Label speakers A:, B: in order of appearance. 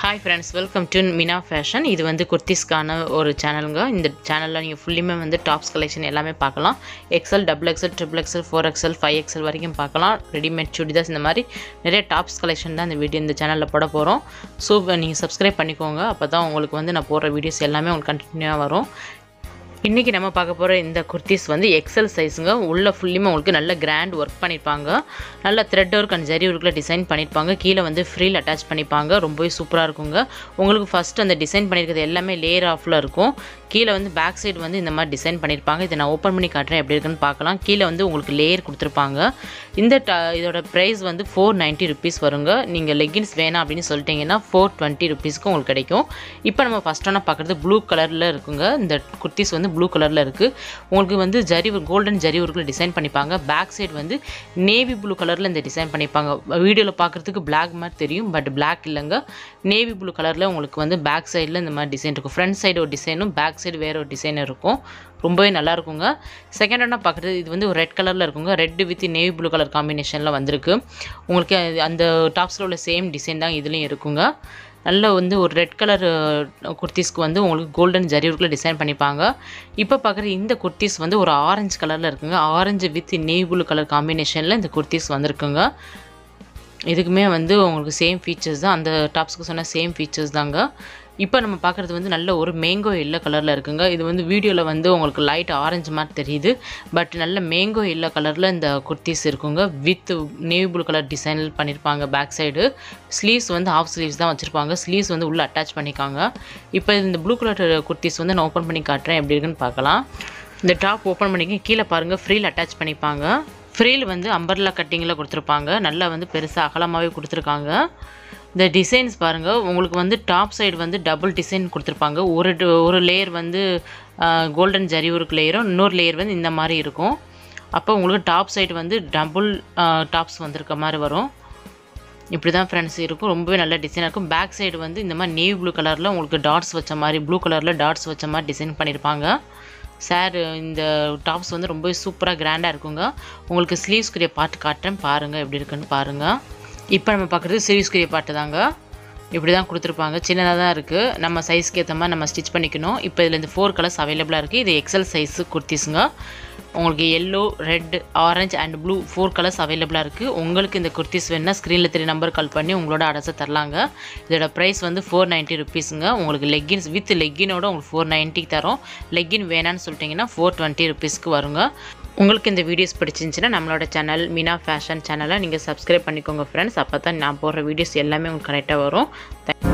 A: hi friends welcome to Mina fashion இது வந்து குர்த்திஸ்க்கான ஒரு சேனலுங்க இந்த சேனலில் நீங்கள் ஃபுல்லுமே வந்து டாப்ஸ் கலெக்ஷன் எல்லாமே பார்க்கலாம் XL double XL triple XL four XL five XL வரைக்கும் பார்க்கலாம் ரெடிமேட் சுடிதாஸ் இந்த மாதிரி நிறைய டாப்ஸ் கலெக்ஷன் தான் இந்த வீடியோ இந்த சேனலில் போட போகிறோம் ஸோ நீங்கள் சப்ஸ்கிரைப் பண்ணிக்கோங்க அப்போ தான் உங்களுக்கு வந்து நான் போடுற வீடியோஸ் எல்லாமே உங்களுக்கு கண்டினியூவாக வரும் இன்றைக்கி நம்ம பார்க்க போகிற இந்த குர்த்திஸ் வந்து எக்ஸல் சைஸுங்க உள்ள ஃபுல்லுமே உங்களுக்கு நல்ல கிராண்ட் ஒர்க் பண்ணியிருப்பாங்க நல்ல த்ரெட் ஒர்க் அண்ட் ஜரி ஒர்க்கில் டிசைன் பண்ணியிருப்பாங்க கீழே வந்து ஃப்ரீல் அட்டாச் பண்ணிப்பாங்க ரொம்பவே சூப்பராக இருக்குங்க உங்களுக்கு ஃபஸ்ட் அந்த டிசைன் பண்ணியிருக்கிறது எல்லாமே லேயர் ஆஃபில் இருக்கும் கீழே வந்து பேக் சைடு வந்து இந்த மாதிரி டிசைன் பண்ணியிருப்பாங்க இதை நான் ஓப்பன் பண்ணி காட்டுறேன் எப்படி இருக்குன்னு பார்க்கலாம் கீழே வந்து உங்களுக்கு லேயர் கொடுத்துருப்பாங்க இந்த ட இதோட ப்ரைஸ் வந்து ஃபோர் நைன்ட்டி ருபீஸ் வருங்க நீங்கள் லெகின்ஸ் வேணாம் அப்படின்னு சொல்லிட்டீங்கன்னா ஃபோர் டுவெண்ட்டி ருபீஸ்க்கு உங்களுக்கு கிடைக்கும் இப்போ நம்ம ஃபஸ்ட் ஒன்றா பார்க்குறது ப்ளூ கலரில் இருக்குங்க இந்த குர்த்திஸ் வந்து ப்ளூ கலரில் இருக்குது உங்களுக்கு வந்து ஜரி கோல்டன் ஜரி ஒர்க்கில் டிசைன் பண்ணிப்பாங்க பேக் சைடு வந்து நேவி ப்ளூ கலரில் இந்த டிசைன் பண்ணிப்பாங்க வீடியோவில் பார்க்குறதுக்கு பிளாக் மாதிரி தெரியும் பட் பிளாக் இல்லைங்க நேவி ப்ளூ கலரில் உங்களுக்கு வந்து பேக் சைடில் இந்த மாதிரி டிசைன் இருக்கும் ஃப்ரண்ட் சைடு ஒரு டிசைனும் பேக் சைடு வேறு ஒரு டிசைன் இருக்கும் ரொம்பவே நல்லா இருக்குங்க செகண்ட் ஒன்றா பார்க்குறது இது வந்து ஒரு ரெட் கலரில் இருக்குங்க red with navy blue colour காம்பினேஷனில் வந்திருக்கு உங்களுக்கு அது- அந்த டாப்ஸில் உள்ள சேம் டிசைன் தான் இதுலேயும் இருக்குங்க நல்ல வந்து ஒரு ரெட் கலர் குர்த்திஸ்க்கு வந்து உங்களுக்கு கோல்டன் ஜரி ஒர்க்கில் டிசைன் பண்ணிப்பாங்க இப்போ பார்க்குற இந்த குர்த்திஸ் வந்து ஒரு ஆரஞ்சு கலரில் இருக்குங்க orange with navy blue colour காம்பினேஷனில் இந்த குர்த்திஸ் வந்திருக்குங்க இதுக்குமே வந்து உங்களுக்கு சேம் ஃபீச்சர்ஸ் தான் அந்த டாப்ஸ்க்கு சொன்ன சேம் ஃபீச்சர்ஸ் தாங்க இப்போ நம்ம பார்க்குறது வந்து நல்ல ஒரு மேங்கோ எல்லோ கலரில் இருக்குங்க இது வந்து வீடியோவில் வந்து உங்களுக்கு லைட் ஆரஞ்சு மாதிரி தெரியுது பட் நல்ல மேங்கோ எல்லோ கலரில் இந்த குர்த்திஸ் இருக்குங்க with navy blue colour design பண்ணியிருப்பாங்க பேக் சைடு ஸ்லீவ்ஸ் வந்து ஆஃப் ஸ்லீவ்ஸ் தான் வச்சுருப்பாங்க ஸ்லீவ்ஸ் வந்து உள்ளே அட்டாச் பண்ணிக்காங்க இப்போ இந்த ப்ளூ கலர் குர்த்திஸ் வந்து நான் ஓப்பன் பண்ணி காட்டுறேன் எப்படி இருக்குன்னு பார்க்கலாம் இந்த டாப் ஓப்பன் பண்ணிக்க கீழே பாருங்கள் ஃப்ரீல் அட்டாச் பண்ணிப்பாங்க ஃப்ரீல் வந்து அம்பர்லா கட்டிங்கில் கொடுத்துருப்பாங்க நல்லா வந்து பெருசாக அகலமாகவே கொடுத்துருக்காங்க இந்த டிசைன்ஸ் பாருங்கள் உங்களுக்கு வந்து டாப் சைடு வந்து டபுள் டிசைன் கொடுத்துருப்பாங்க ஒரு டு- ஒரு லேயர் வந்து கோல்டன் ஜரி ஒர்க் லேயரும் இன்னொரு லேயர் வந்து இந்த மாதிரி இருக்கும் அப்போ உங்களுக்கு டாப் சைடு வந்து டபுள் டாப்ஸ் வந்திருக்க மாதிரி வரும் இப்படி தான் ஃப்ரெண்ட்ஸ் இருக்கும் ரொம்பவே நல்ல டிசைனாக இருக்கும் பேக் சைடு வந்து இந்த மாதிரி நேவி ப்ளூ கலரில் உங்களுக்கு டாட்ஸ் வச்ச மாதிரி ப்ளூ கலரில் டாட்ஸ் வச்ச மாதிரி டிசைன் பண்ணியிருப்பாங்க சார் இந்த டாப்ஸ் வந்து ரொம்பவே சூப்பராக கிராண்டாக இருக்குங்க உங்களுக்கு ஸ்லீவ்ஸ்க்குரிய பாட்டு காட்டுறேன் பாருங்கள் எப்படி இருக்குன்னு பாருங்கள் இப்போ நம்ம பார்க்குறது ஸ்லீவ்ஸ்க்குரிய பாட்டு தாங்க இப்படி தான் கொடுத்துருப்பாங்க சின்னதாக தான் இருக்குது நம்ம சைஸ்க்கு ஏற்ற மாதிரி நம்ம ஸ்டிச் பண்ணிக்கணும் இப்போ இதில் இந்த ஃபோர் கலர்ஸ் அவைலபிளாக இருக்குது இது எக்ஸல் சைஸு குர்த்திஸுங்க உங்களுக்கு yellow red orange and blue four colours அவைலபிளாக இருக்குது உங்களுக்கு இந்த குர்த்திஸ் வேணுன்னா ஸ்க்ரீனில் த்ரீ நம்பர் கால் பண்ணி உங்களோட அட்ரஸை தரலாங்க இதோட ப்ரைஸ் வந்து ஃபோர் நைன்ட்டி ருபீஸுங்க உங்களுக்கு லெக்கின்ஸ் வித் லெக்கினோட உங்களுக்கு ஃபோர் நைன்ட்டிக்கு தரோம் லெக்கின் வேணான்னு சொல்லிட்டிங்கன்னா ஃபோர் டுவெண்ட்டி ருபீஸ்க்கு வருங்க உங்களுக்கு இந்த வீடியோஸ் பிடிச்சிருந்துச்சுன்னா நம்மளோட சேனல் மீனா ஃபேஷன் சேனலை நீங்கள் சப்ஸ்கிரைப் பண்ணிக்கோங்க ஃப்ரெண்ட்ஸ் அப்போ தான் நான் போடுற வீடியோஸ் எல்லாமே உங்களுக்கு கரெக்டாக வரும்